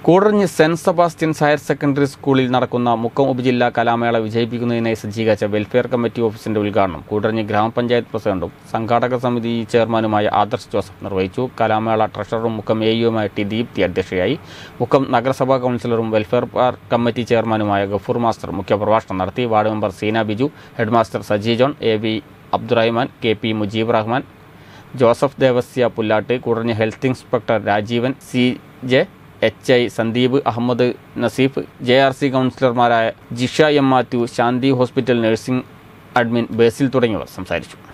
കൂടറഞ്ഞ് saint Sebastian's higher secondary സ്കൂളിൽ നടക്കുന്ന മുക്കം ഉപജില്ലാ കലാമേള വിജയിപ്പിക്കുന്നതിനായി സജ്ജീകരിച്ച വെൽഫെയർ കമ്മിറ്റി ഓഫീസിന്റെ ഉദ്ഘാടനം കൂടറഞ്ഞ് ഗ്രാമപഞ്ചായത്ത് പ്രസിഡന്റും സംഘാടക സമിതി ചെയർമാനുമായ ആദർശ് ജോസഫ് നിർവഹിച്ചു കലാമേള ട്രഷററും മുക്കം എ യുമായ ടി ദീപ്തി അധ്യക്ഷയായി മുക്കം നഗരസഭാ കൗൺസിലറും വെൽഫെയർ പാർ കമ്മിറ്റി ചെയർമാനുമായ ഗഫൂർ മാസ്റ്റർ മുഖ്യപ്രഭാഷണം നടത്തി ward member Seena Biju headmaster Saji John A V Abdurahman K P Mujeeb Rahman Joseph Devasya Pullattu Koodaranji health inspector Rajeevan C J H I Sandeep Ahammed Naseef J R C കൗൺസിലർമാരായ Jisha M Mathew Shanthi hospital nursing admin Basil തുടങ്ങിയവർ സംസാരിച്ചു